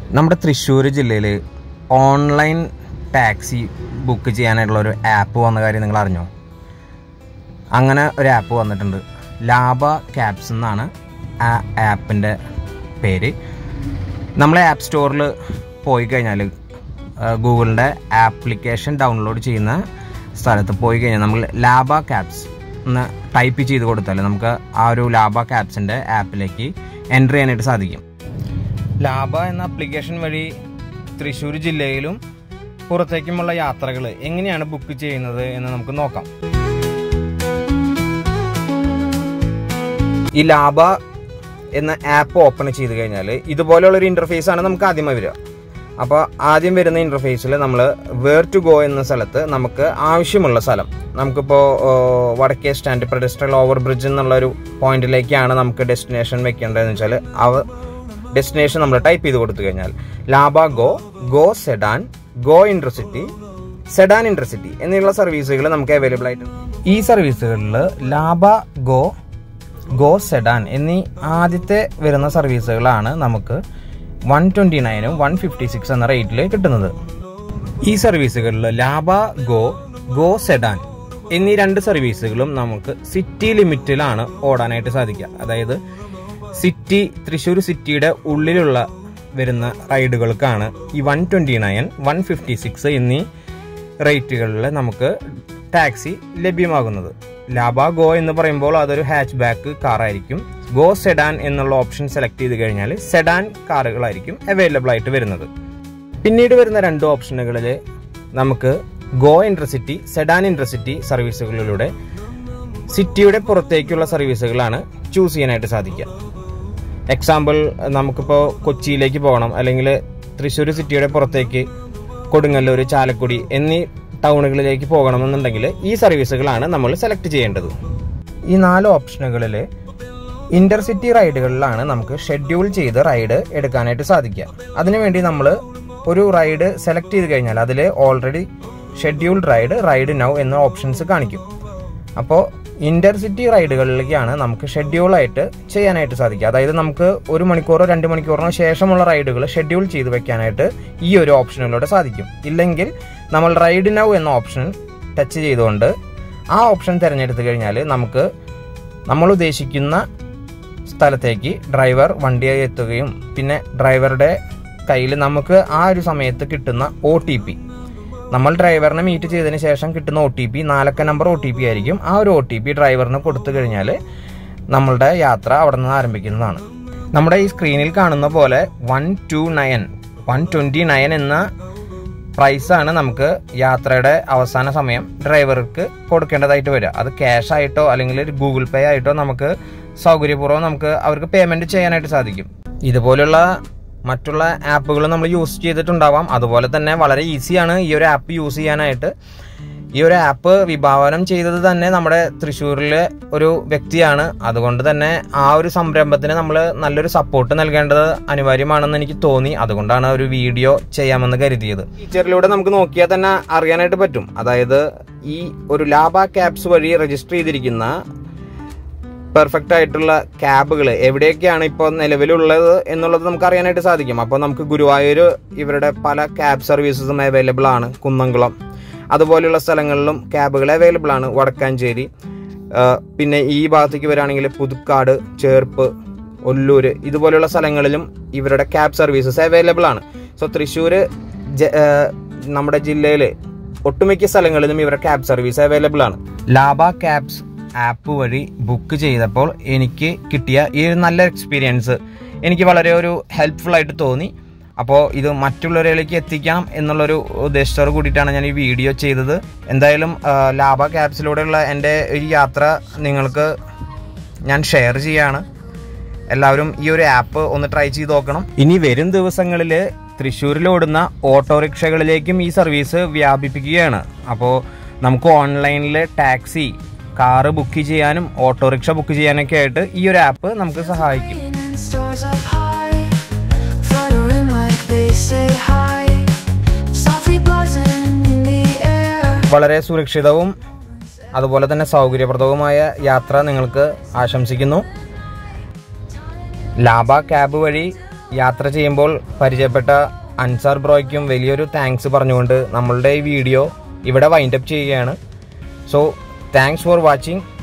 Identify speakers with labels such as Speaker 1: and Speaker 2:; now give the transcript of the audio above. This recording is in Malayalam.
Speaker 1: നമ്മുടെ തൃശ്ശൂർ ജില്ലയിൽ ഓൺലൈൻ ടാക്സി ബുക്ക് ചെയ്യാനായിട്ടുള്ള ഒരു ആപ്പ് വന്ന കാര്യം നിങ്ങൾ അറിഞ്ഞോ അങ്ങനെ ഒരു ആപ്പ് വന്നിട്ടുണ്ട് ലാഭ ക്യാബ്സ് എന്നാണ് ആ ആപ്പിൻ്റെ പേര് നമ്മൾ ആപ്പ് സ്റ്റോറിൽ പോയി കഴിഞ്ഞാൽ ഗൂഗിളിൻ്റെ ആപ്ലിക്കേഷൻ ഡൗൺലോഡ് ചെയ്യുന്ന സ്ഥലത്ത് പോയി കഴിഞ്ഞാൽ നമ്മൾ ലാഭ ക്യാബ്സ് എന്ന് ടൈപ്പ് ചെയ്ത് കൊടുത്താൽ നമുക്ക് ആ ഒരു ലാഭ ക്യാബ്സിൻ്റെ ആപ്പിലേക്ക് എൻ്റർ ചെയ്യാനായിട്ട് സാധിക്കും ലാഭ എന്ന ആപ്ലിക്കേഷൻ വഴി തൃശ്ശൂർ ജില്ലയിലും പുറത്തേക്കുമുള്ള യാത്രകൾ എങ്ങനെയാണ് ബുക്ക് ചെയ്യുന്നത് എന്ന് നമുക്ക് നോക്കാം ഈ ലാഭ എന്ന ആപ്പ് ഓപ്പൺ ചെയ്ത് കഴിഞ്ഞാൽ ഇതുപോലെയുള്ള ഒരു ഇന്റർഫേസ് ആണ് നമുക്ക് ആദ്യമായി വരിക അപ്പോൾ ആദ്യം വരുന്ന ഇന്റർഫേസിൽ നമ്മൾ വേർ ടു ഗോ എന്ന സ്ഥലത്ത് നമുക്ക് ആവശ്യമുള്ള സ്ഥലം നമുക്കിപ്പോൾ വടക്കേ സ്റ്റാൻഡ് പെഡസ്ട്രൽ ഓവർ ബ്രിഡ്ജ് എന്നുള്ള ഒരു പോയിന്റിലേക്കാണ് നമുക്ക് ഡെസ്റ്റിനേഷൻ വെക്കേണ്ടതെന്ന് വെച്ചാൽ അവ ഡെസ്റ്റിനേഷൻ നമ്മൾ ടൈപ്പ് ചെയ്ത് കൊടുത്തു കഴിഞ്ഞാൽ ലാബ go go sedan go intercity sedan intercity എന്നിവയുള്ള സർവീസുകൾ നമുക്ക് അവൈലബിൾ ആയിട്ടുണ്ട് ഈ സർവീസുകളിൽ ലാബ ഗോ ഗോ സെഡാൻ എന്നീ ആദ്യത്തെ വരുന്ന സർവീസുകളാണ് നമുക്ക് വൺ ട്വൻറ്റി നയനും വൺ ഫിഫ്റ്റി സിക്സ് എന്ന റേറ്റിൽ കിട്ടുന്നത് ഈ സർവീസുകളിൽ ലാബ ഗോ ഗോ സെഡാൻ എന്നീ രണ്ട് സർവീസുകളും നമുക്ക് സിറ്റി ലിമിറ്റിലാണ് ഓടാനായിട്ട് സാധിക്കുക അതായത് സിറ്റി തൃശ്ശൂർ സിറ്റിയുടെ ഉള്ളിലുള്ള വരുന്ന റൈഡുകൾക്കാണ് ഈ one twenty nine one fifty six എന്നീ റേറ്റുകളിൽ നമുക്ക് ടാക്സി ലഭ്യമാകുന്നത് ലാബ ഗോ എന്ന് പറയുമ്പോൾ അതൊരു ഹാച്ച് ബാക്ക് കാറായിരിക്കും ഗോ സെഡാൻ എന്നുള്ള ഓപ്ഷൻ സെലക്ട് ചെയ്ത് കഴിഞ്ഞാൽ സെഡാൻ കാറുകളായിരിക്കും അവൈലബിൾ ആയിട്ട് വരുന്നത് പിന്നീട് വരുന്ന രണ്ട് ഓപ്ഷനുകളിൽ നമുക്ക് ഗോ ഇൻറ്റർസിറ്റി സെഡാൻ ഇൻറ്റർസിറ്റി സർവീസുകളിലൂടെ സിറ്റിയുടെ പുറത്തേക്കുള്ള സർവീസുകളാണ് ചൂസ് ചെയ്യാനായിട്ട് സാധിക്കുക എക്സാമ്പിൾ നമുക്കിപ്പോൾ കൊച്ചിയിലേക്ക് പോകണം അല്ലെങ്കിൽ തൃശ്ശൂർ സിറ്റിയുടെ പുറത്തേക്ക് കൊടുങ്ങല്ലൂർ ചാലക്കുടി എന്നീ ടൗണുകളിലേക്ക് പോകണമെന്നുണ്ടെങ്കിൽ ഈ സർവീസുകളാണ് നമ്മൾ സെലക്ട് ചെയ്യേണ്ടത് ഈ നാല് ഓപ്ഷനുകളിൽ ഇന്റർസിറ്റി റൈഡുകളിലാണ് നമുക്ക് ഷെഡ്യൂൾ ചെയ്ത് റൈഡ് എടുക്കാനായിട്ട് സാധിക്കുക അതിനുവേണ്ടി നമ്മൾ ഒരു റൈഡ് സെലക്ട് ചെയ്ത് കഴിഞ്ഞാൽ അതിൽ already scheduled ride ride now എന്ന ഓപ്ഷൻസ് കാണിക്കും അപ്പോൾ ഇന്റർസിറ്റി റൈഡുകളിലേക്കാണ് നമുക്ക് ഷെഡ്യൂളായിട്ട് ചെയ്യാനായിട്ട് സാധിക്കുക അതായത് നമുക്ക് ഒരു മണിക്കൂറോ രണ്ട് മണിക്കൂറിനോ ശേഷമുള്ള റൈഡുകൾ ഷെഡ്യൂൾ ചെയ്ത് വെക്കാനായിട്ട് ഈ ഒരു ഓപ്ഷനിലൂടെ സാധിക്കും ഇല്ലെങ്കിൽ നമ്മൾ റൈഡ് നൗ എന്ന ഓപ്ഷൻ ടച്ച് ചെയ്തുകൊണ്ട് ആ ഓപ്ഷൻ തിരഞ്ഞെടുത്തു കഴിഞ്ഞാൽ നമുക്ക് നമ്മൾ ഉദ്ദേശിക്കുന്ന സ്ഥലത്തേക്ക് ഡ്രൈവർ വണ്ടിയായി എത്തുകയും പിന്നെ ഡ്രൈവറുടെ കയ്യിൽ നമുക്ക് ആ ഒരു സമയത്ത് കിട്ടുന്ന ഒ ടി പി നമ്മൾ ഡ്രൈവറിനെ മീറ്റ് ചെയ്തതിന് ശേഷം കിട്ടുന്ന ഒ ടി പി നാലക്ക നമ്പർ ഒ ടി പി ആയിരിക്കും ആ ഒരു ഒ ടി പി ഡ്രൈവറിന് കൊടുത്തു കഴിഞ്ഞാൽ നമ്മളുടെ യാത്ര അവിടെ നിന്ന് ആരംഭിക്കുന്നതാണ് നമ്മുടെ ഈ സ്ക്രീനിൽ കാണുന്ന പോലെ one two nine one twenty nine എന്ന പ്രൈസാണ് നമുക്ക് യാത്രയുടെ അവസാന സമയം ഡ്രൈവർക്ക് കൊടുക്കേണ്ടതായിട്ട് വരിക അത് ക്യാഷ് ആയിട്ടോ അല്ലെങ്കിൽ ഒരു ഗൂഗിൾ പേ ആയിട്ടോ നമുക്ക് സൗകര്യപൂർവ്വം നമുക്ക് അവർക്ക് പേയ്മെന്റ് ചെയ്യാനായിട്ട് സാധിക്കും ഇതുപോലുള്ള മറ്റുള്ള ആപ്പുകൾ നമ്മൾ യൂസ് ചെയ്തിട്ടുണ്ടാവാം അതുപോലെ തന്നെ വളരെ ഈസിയാണ് ഈ ഒരു ആപ്പ് യൂസ് ചെയ്യാനായിട്ട് ഈ ഒരു ആപ്പ് വിഭാവനം ചെയ്തത് തന്നെ നമ്മുടെ തൃശ്ശൂരിലെ ഒരു വ്യക്തിയാണ് അതുകൊണ്ട് തന്നെ ആ ഒരു സംരംഭത്തിന് നമ്മൾ നല്ലൊരു സപ്പോർട്ട് നൽകേണ്ടത് അനിവാര്യമാണെന്ന് എനിക്ക് തോന്നി അതുകൊണ്ടാണ് ഒരു വീഡിയോ ചെയ്യാമെന്ന് കരുതിയത് ഫീച്ചറിലൂടെ നമുക്ക് നോക്കിയാൽ തന്നെ അറിയാനായിട്ട് പറ്റും അതായത് ഈ ഒരു ലാഭ ക്യാബ്സ് വഴി രജിസ്റ്റർ ചെയ്തിരിക്കുന്ന പെർഫെക്റ്റ് ആയിട്ടുള്ള ക്യാബുകൾ എവിടെയൊക്കെയാണ് ഇപ്പോൾ നിലവിലുള്ളത് എന്നുള്ളത് നമുക്ക് അറിയാനായിട്ട് സാധിക്കും അപ്പോൾ നമുക്ക് ഗുരുവായൂർ ഇവരുടെ പല ക്യാബ് സർവീസസും അവൈലബിൾ ആണ് കുന്നംകുളം അതുപോലെയുള്ള സ്ഥലങ്ങളിലും ക്യാബുകൾ അവൈലബിൾ ആണ് വടക്കാഞ്ചേരി ആ, പിന്നെ ഈ ഭാഗത്തേക്ക് വരികയാണെങ്കിൽ പുതുക്കാട് ചേർപ്പ് ഒല്ലൂർ ഇതുപോലെയുള്ള സ്ഥലങ്ങളിലും ഇവരുടെ ക്യാബ് സർവീസസ് അവൈലബിൾ ആണ് സോ തൃശ്ശൂർ നമ്മുടെ ജില്ലയിൽ ഒട്ടുമിക്ക സ്ഥലങ്ങളിലും ഇവരുടെ ക്യാബ് സർവീസ് അവൈലബിൾ ആണ് ലാഭ ക്യാബ്സ് ആപ്പ് വഴി ബുക്ക് ചെയ്തപ്പോൾ എനിക്ക് കിട്ടിയ ഈ ഒരു നല്ല എക്സ്പീരിയൻസ് എനിക്ക് വളരെ ഒരു ഹെൽപ്ഫുൾ ആയിട്ട് തോന്നി അപ്പോൾ ഇത് മറ്റുള്ളവരിലേക്ക് എത്തിക്കാം എന്നുള്ളൊരു ഉദ്ദേശത്തോട് കൂടിയിട്ടാണ് ഞാൻ ഈ വീഡിയോ ചെയ്തത് എന്തായാലും ആ, ലാഭ ക്യാബ്സിലൂടെയുള്ള എൻ്റെ ഒരു യാത്ര നിങ്ങൾക്ക് ഞാൻ ഷെയർ ചെയ്യാണ് എല്ലാവരും ഈ ഒരു ആപ്പ് ഒന്ന് ട്രൈ ചെയ്ത് നോക്കണം ഇനി വരും ദിവസങ്ങളിൽ തൃശ്ശൂരിൽ ഓടുന്ന ഓട്ടോറിക്ഷകളിലേക്കും ഈ സർവീസ് വ്യാപിപ്പിക്കുകയാണ് അപ്പോൾ നമുക്ക് ഓൺലൈനിൽ ടാക്സി കാറ് ബുക്ക് ചെയ്യാനും ഓട്ടോറിക്ഷ ബുക്ക് ചെയ്യാനൊക്കെ ആയിട്ട് ഈ ഒരു ആപ്പ് നമുക്ക് സഹായിക്കും
Speaker 2: And stars up high, fluttering like they say hi. Softly buzzing in the air.
Speaker 1: വളരെ സുരക്ഷിതവും അതുപോലെ തന്നെ സൗകര്യപ്രദവുമായ യാത്ര നിങ്ങൾക്ക് ആശംസിക്കുന്നു ലാഭ ക്യാബ് വഴി യാത്ര ചെയ്യുമ്പോൾ പരിചയപ്പെട്ട അൻസാർ ബ്രോയ്ക്കും വലിയൊരു താങ്ക്സ് പറഞ്ഞുകൊണ്ട് നമ്മളുടെ ഈ വീഡിയോ ഇവിടെ വൈൻഡപ്പ് ചെയ്യുകയാണ് സോ താങ്ക്സ് ഫോർ വാച്ചിങ്